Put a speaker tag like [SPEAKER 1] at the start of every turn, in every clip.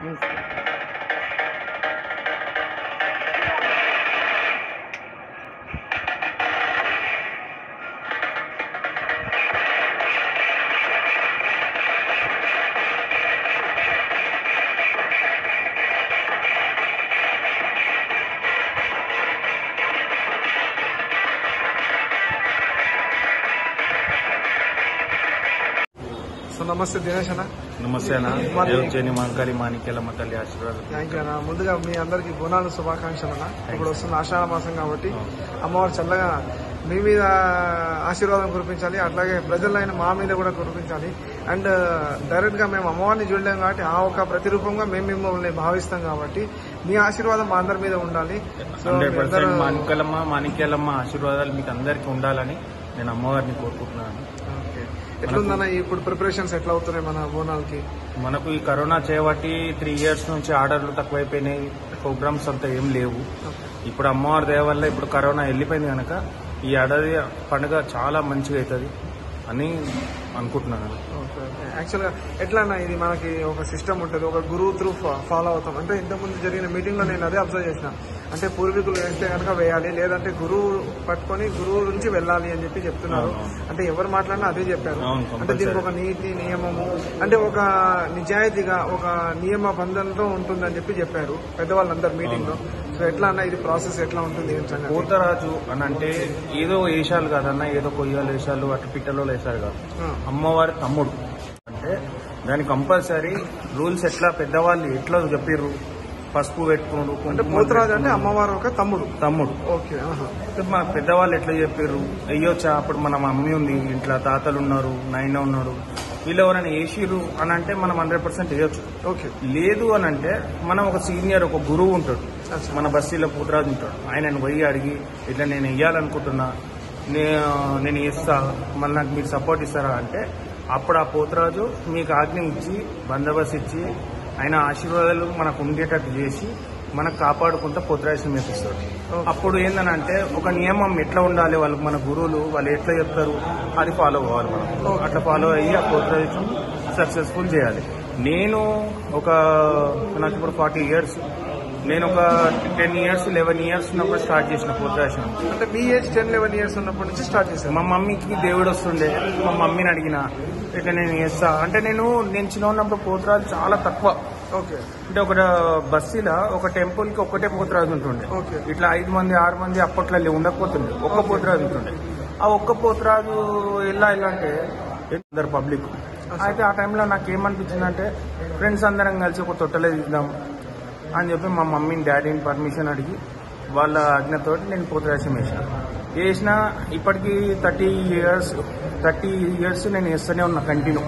[SPEAKER 1] So నమస్తే దినేష్ అన్న
[SPEAKER 2] నమస్తే అన్న
[SPEAKER 1] మరి-
[SPEAKER 2] దేవచేని మంకాలి మాణిక్యాలమ్మ తల్లి ఆశీర్వాదం
[SPEAKER 1] థ్యాంక్ యూ అన్న ముందుగా మీ అందరికి బోనాలు శుభాకాంక్షలు అన్న ఇప్పుడు వస్తున్న ఆషాఢ మాసం కాబట్టి అమ్మవారు చల్లగా మీ మీద ఆశీర్వాదం కురిపించాలి అట్లాగే ప్రజలైన మా మీద కూడా కురిపించాలి అండ్ డైరెక్ట్ గా మేము అమ్మవారిని చూడలేం కాబట్టి ఆ ఒక ప్రతిరూపంగా మేము మిమ్మల్ని భావిస్తాం కాబట్టి మీ ఆశీర్వాదం మా అందరి మీద ఉండాలి సో
[SPEAKER 2] హండ్రెడ్
[SPEAKER 1] మీ
[SPEAKER 2] పర్సెంట్
[SPEAKER 1] అందరూ-
[SPEAKER 2] మాణిక్యాలమ్మ మాణిక్యాలమ్మ ఆశీర్వాదాలు మీకు అందరికీ ఉండాలని నేను అమ్మవారిని కోరుకుంటున్నాను
[SPEAKER 1] ఓకే. ఎట్లుందన్న ఇప్పుడు ప్రిపరేషన్స్ ఎట్లా అవుతున్నాయి మన బోనాలకి
[SPEAKER 2] మనకు ఈ కరోనా చేయబట్టి త్రీ ఇయర్స్ నుంచి ఆర్డర్లు తక్కువైపోయినాయి ప్రోగ్రామ్స్ అంతా ఏం లేవు ఇప్పుడు అమ్మవారి దయ వల్ల ఇప్పుడు కరోనా వెళ్ళిపోయింది కనుక ఈ ఏడాది పండుగ చాలా మంచిగా అవుతుంది అని అనుకుంటున్నాను
[SPEAKER 1] యాక్చువల్ గా ఎట్లా అన్న ఇది మనకి ఒక సిస్టమ్ ఉంటుంది ఒక గురువు త్రూ ఫాలో అవుతాం అంటే ఇంతకుముందు జరిగిన మీటింగ్ లో నేను అదే అబ్జర్వ్ చేసిన అంటే పూర్వీకులు వేస్తే కనుక వేయాలి లేదంటే గురువు పట్టుకొని గురువు నుంచి వెళ్ళాలి అని చెప్పి చెప్తున్నారు
[SPEAKER 2] అవును.
[SPEAKER 1] అంటే ఎవరు మాట్లాడినా అదే చెప్పారు
[SPEAKER 2] అవును,
[SPEAKER 1] అంటే దీనికి
[SPEAKER 2] compulsory.
[SPEAKER 1] ఒక నీతి నియమము అంటే ఒక నిజాయితీగా ఒక నియమ బంధంతో ఉంటుందని చెప్పి చెప్పారు పెద్దవాళ్ళందరూ మీటింగ్ లో సో ఎట్లా అన్న ఇది ప్రాసెస్ ఎట్లా ఉంటుంది ఏం సంగతి
[SPEAKER 2] పోతరాజు అని అంటే ఏదో వేషాలు కాదన్న ఏదో కొయ్యాలు వేషాలు అటు పిట్టలో వేషాలు కాదు
[SPEAKER 1] ఆ,
[SPEAKER 2] అమ్మవారి తమ్ముడు అంటే దాని కంపల్సరీ రూల్స్ ఎట్లా పెద్దవాళ్ళు ఎట్లా చెప్పిర్రు పసుపు పెట్టుకోడు
[SPEAKER 1] అంటే
[SPEAKER 2] కుంకుమ
[SPEAKER 1] పోతురాజు అంటే
[SPEAKER 2] పెట్టుకోడు.
[SPEAKER 1] అమ్మవారు ఒక తమ్ముడు
[SPEAKER 2] తమ్ముడు
[SPEAKER 1] ఓకే ఆహా.
[SPEAKER 2] అంటే మా పెద్దవాళ్ళు ఎట్లా చెప్పారు అయ్యొచ్చా అప్పుడు మన మమ్మీ ఉంది ఇంట్లో తాతలు ఉన్నారు నాయన ఉన్నారు వీళ్ళు ఎవరైనా వేసిర్రు అని అంటే మనం హండ్రెడ్ పర్సెంట్ వేయొచ్చు
[SPEAKER 1] ఓకే
[SPEAKER 2] లేదు అని అంటే మనం ఒక సీనియర్ ఒక గురువు ఉంటాడు
[SPEAKER 1] అచ్చా.
[SPEAKER 2] మన బస్తీలో పూతరాజు ఉంటాడు ఆయనను పోయి అడిగి ఇట్లా నేను వెయ్యాలనుకుంటున్నా నే- నేను ఇస్తా మళ్ళీ నాకు మీరు సపోర్ట్ ఇస్తారా అంటే అప్పుడు ఆ పోతరాజు మీకు ఆజ్ఞ ఇచ్చి బందోబస్తు ఇచ్చి ఆయన ఆశీర్వాదాలు మనకు ఉండేటట్టు చేసి మనకు కాపాడుకుంటా పోతరాజుని మేపిస్తాడు
[SPEAKER 1] ఓకే.
[SPEAKER 2] అప్పుడు ఏందనంటే ఒక నియమం ఎట్లా ఉండాలి వాళ్ళకి మన గురువులు వాళ్ళు ఎట్లా చెప్తారు అది ఫాలో కావాలి మనం
[SPEAKER 1] ఓకే.
[SPEAKER 2] అట్లా ఫాలో అయ్యి ఆ పోతరాజు సక్సెస్ఫుల్ చేయాలి నేను ఒక నాకు ఇప్పుడు ఫార్టీ ఇయర్స్ నేను ఒక టెన్ ఇయర్స్ లెవెన్ ఇయర్స్ ఉన్నప్పుడు స్టార్ట్ చేసిన పోతరాజం
[SPEAKER 1] అంటే మీ ఏజ్ టెన్ లెవెన్ ఇయర్స్ ఉన్నప్పటి నుంచి స్టార్ట్ చేశారు
[SPEAKER 2] మా మమ్మీకి దేవుడు వస్తుండే మా మమ్మీని అడిగిన ఇట్లా నేను చేస్తా అంటే నేను నేను చిన్న ఉన్నప్పుడు పోతరాజు చాలా తక్కువ
[SPEAKER 1] ఓకే
[SPEAKER 2] అంటే ఒక బస్సీలో ఒక టెంపుల్ కి ఒక్కటే పోతరాజు ఉంటుండే
[SPEAKER 1] ఓకే.
[SPEAKER 2] ఇట్లా ఐదు మంది ఆరు మంది అప్పట్లో లే- ఉండకపోతుండే ఒక్క పోతరాజు ఉంటుండే ఆ ఒక్క పోతరాజు ఎలా ఎలా అంటే అందరు పబ్లిక్ అయితే ఆ టైంలో నాకు ఏమనిపించింది అంటే ఫ్రెండ్స్ అందరం కలిసి ఒక తొట్టలే తీద్దాం అని చెప్పి మా మమ్మీని డాడీని పర్మిషన్ అడిగి వాళ్ళ ఆజ్ఞతోటి నేను పోతరాశం వేసిన వేసిన ఇప్పటికి థర్టీ ఇయర్స్ థర్టీ ఇయర్స్ నేను వేస్తూనే ఉన్నా కంటిన్యూ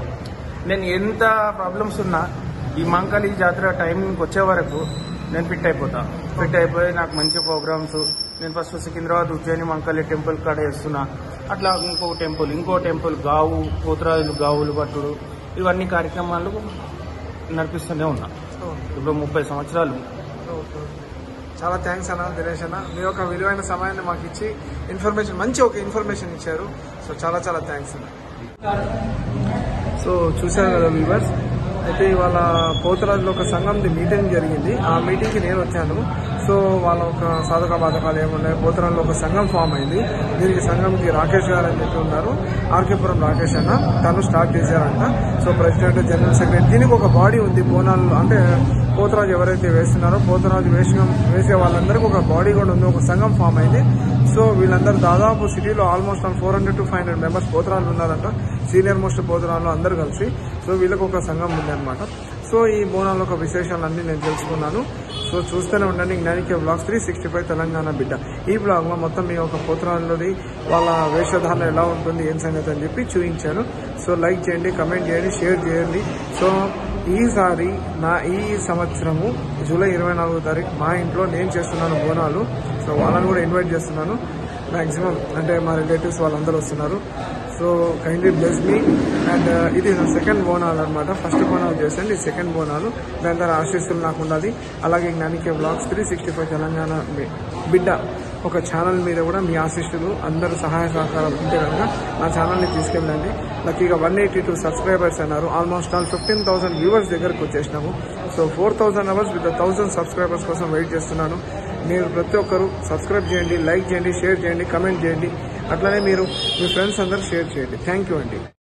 [SPEAKER 2] నేను ఎంత ప్రాబ్లమ్స్ ఉన్నా ఈ మంకాళి జాతర టైంకి వచ్చే వరకు నేను ఫిట్ అయిపోతా ఫిట్ అయిపోయి నాకు మంచి ప్రోగ్రామ్స్ నేను ఫస్ట్ సికింద్రాబాద్ ఉజ్జయిని మంకాళి టెంపుల్ కాడ వేస్తున్నా అట్లా ఇంకో టెంపుల్ ఇంకో టెంపుల్ గావు పోతురాజులు గావులు పట్టుడు ఇవన్నీ కార్యక్రమాలు నడిపిస్తూనే ఉన్నా ఇప్పుడు ముప్పై సంవత్సరాలు
[SPEAKER 1] ఓకే. చాలా థ్యాంక్స్ అన్న దినేష్ అన్న మీ యొక్క విలువైన సమయాన్ని మాకు ఇచ్చి ఇన్ఫర్మేషన్ మంచి ఒక ఇన్ఫర్మేషన్ ఇచ్చారు సో చాలా చాలా థ్యాంక్స్ అన్న సో చూశారు కదా వ్యూవర్స్ అయితే ఇవాళ పోతరాజులో ఒక సంఘంది మీటింగ్ జరిగింది ఆ మీటింగ్కి నేను వచ్చాను సో వాళ్ళ ఒక సాధక బాధకాలు ఏమున్నాయి పోతరాజులో ఒక సంఘం ఫామ్ అయింది దీనికి సంఘంకి రాకేష్ గారు అని చెప్పి ఉన్నారు ఆర్కేపురం రాకేష్ అన్న తను స్టార్ట్ చేశారంట సో ప్రెసిడెంట్ జనరల్ సెక్రటరీ దీనికి ఒక బాడీ ఉంది బోనాలు అంటే పోతరాజు ఎవరైతే వేస్తున్నారో పోతరాజు వేసిన వేసే వాళ్ళందరికీ ఒక బాడీ కూడా ఉంది ఒక సంఘం ఫామ్ అయింది సో వీళ్ళందరూ దాదాపు సిటీలో almost four hundred to five hundred members పోతరాలు ఉన్నారంట సీనియర్ మోస్ట్ పోతరాలు అందరూ కలిసి సో వీళ్ళకి ఒక సంఘం ఉంది అనమాట సో ఈ బోనాల ఒక విశేషాలన్నీ నేను తెలుసుకున్నాను సో చూస్తూనే ఉండండి జ్ఞానికే blogs three sixty five Telangana బిడ్డ ఈ బ్లాగ్ లో మొత్తం మీ యొక్క పోతరాల్లోని వాళ్ళ వేషధారణ ఎలా ఉంటుంది ఏం సంగతి అని చెప్పి చూపించాను సో లైక్ చేయండి కమెంట్ చేయండి షేర్ చేయండి సో ఈసారి నా ఈ సంవత్సరము జూలై ఇరవై నాలుగో తారీఖు మా ఇంట్లో నేను చేస్తున్నాను బోనాలు సో వాళ్ళని కూడా ఇన్వైట్ చేస్తున్నాను మాక్సిమం అంటే మా రిలేటివ్స్ వాళ్ళందరూ వస్తున్నారు so kindly bless me and ఇది నా సెకండ్ బోనాలు అనమాట ఫస్ట్ బోనాలు చేశాను ఇది సెకండ్ బోనాలు దాని ద్వారా ఆశీస్సులు నాకు ఉండాలి అలాగే జ్ఞానికే blogs three sixty five Telangana బి- బిడ్డ ఒక ఛానల్ మీద కూడా మీ ఆశిష్టులు అందరూ సహాయ సహకారాలు ఉంటే కనుక నా ఛానల్ని తీసుకెళ్ళండి లక్కీగా వన్ ఎయిటీ టూ సబ్స్క్రైబర్స్ అన్నారు almost all fifteen thousand viewers దగ్గరకు వచ్చేసినాము so four thousand hours with thousand subscribers కోసం వెయిట్ చేస్తున్నాను మీరు ప్రతి ఒక్కరు సబ్స్క్రైబ్ చేయండి లైక్ చేయండి షేర్ చేయండి కమెంట్ చేయండి అట్లనే మీరు మీ ఫ్రెండ్స్ అందరూ షేర్ చేయండి థ్యాంక్ యూ అండి